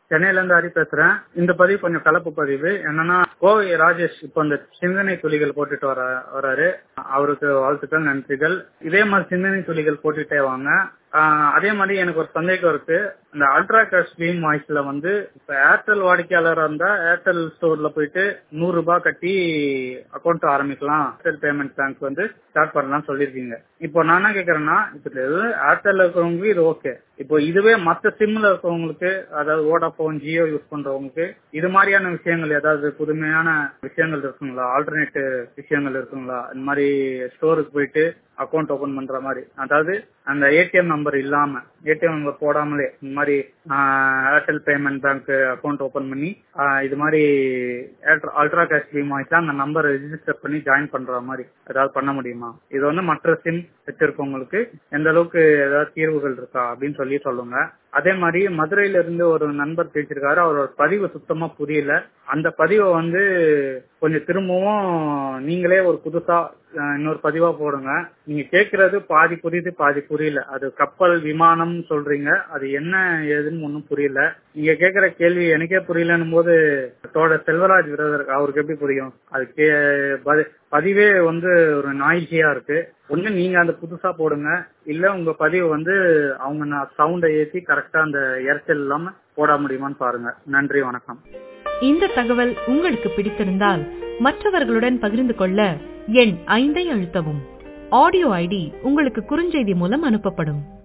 சென்னையில இருந்து ஹரி பேசுறேன் இந்த பதிவு கொஞ்சம் கலப்பு பதிவு என்னன்னா கோவை ராஜேஷ் இப்போ இந்த சிந்தனை துளிகள் போட்டுட்டு வர வராரு அவருக்கு வாழ்த்துக்கள் நன்றிகள் இதே மாதிரி சிந்தனை துளிகள் போட்டுட்டே வாங்க ஆஹ் அதே மாதிரி எனக்கு ஒரு சந்தேகம் இருக்கு இந்த அல்ட்ரா கேஷ் ஸ்ட்ரீம் வாய்ஸ்ல வந்து இப்ப ஏர்டெல் வாடிக்கையாளரா இருந்தா ஏர்டெல் ஸ்டோர்ல போயிட்டு நூறு ரூபாய் கட்டி அக்கௌண்ட் ஆரம்பிக்கலாம் ஏர்டெல் பேமெண்ட் பேங்க் வந்து ஸ்டார்ட் பண்ணலாம் சொல்லியிருக்கீங்க இப்போ நான் என்ன கேக்குறேன்னா இப்போ இது ஏர்டெல் இருக்கிறவங்களுக்கு இது ஓகே இப்போ இதுவே மத்த சிம்ல இருக்கிறவங்களுக்கு அதாவது வோடாபோன் ஜியோ யூஸ் பண்றவங்களுக்கு இது மாதிரியான விஷயங்கள் ஏதாவது புதுமையான விஷயங்கள் இருக்குங்களா ஆல்டர்னேட் விஷயங்கள் இருக்குங்களா இந்த மாதிரி ஸ்டோருக்கு போயிட்டு அக்கௌண்ட் ஓபன் பண்ற மாதிரி அதாவது அந்த ஏடிஎம் நம்பர் இல்லாம ஏடிஎம் நம்பர் போடாமலே இந்த மாதிரி Airtel payment bank account open பண்ணி ஆஹ் இது மாதிரி அல்ட்ரா கேஷ் பீம் வாங்கிட்டு அந்த நம்பர் ரெஜிஸ்டர் பண்ணி ஜாயின் பண்ற மாதிரி ஏதாவது பண்ண முடியுமா இது வந்து மற்ற சிம் வச்சிருக்கவங்களுக்கு எந்த அளவுக்கு ஏதாவது தீர்வுகள் இருக்கா அப்படின்னு சொல்லி சொல்லுங்க அதே மாதிரி மதுரையில இருந்து ஒரு நண்பர் பேசியிருக்காரு அவரோட பதிவு சுத்தமா புரியல அந்த பதிவை வந்து கொஞ்சம் திரும்பவும் நீங்களே ஒரு புதுசா அஹ், இன்னொரு பதிவா போடுங்க நீங்க கேக்குறது பாதி புரியுது பாதி புரியல அது கப்பல் விமானம் சொல்றீங்க அது என்ன ஏதுன்னு ஒன்னும் புரியல நீங்க கேக்குற கேள்வி எனக்கே புரியலன்னும் போது தோட செல்வராஜ் விரதர் அவருக்கு எப்படி புரியும் அது கே- பதி- பதிவே வந்து ஒரு நாய்ஸியா இருக்கு ஒண்ணு நீங்க அந்த புதுசா போடுங்க இல்ல உங்க பதிவு வந்து அவங்க சவுண்டை ஏத்தி கரெக்டா அந்த எரச்சல் இல்லாம போட முடியுமான்னு பாருங்க நன்றி வணக்கம் இந்த தகவல் உங்களுக்கு பிடித்திருந்தால் மற்றவர்களுடன் பகிர்ந்து கொள்ள எண் ஐந்தை அழுத்தவும் ஆடியோ ஐடி உங்களுக்கு குறுஞ்செய்தி மூலம் அனுப்பப்படும்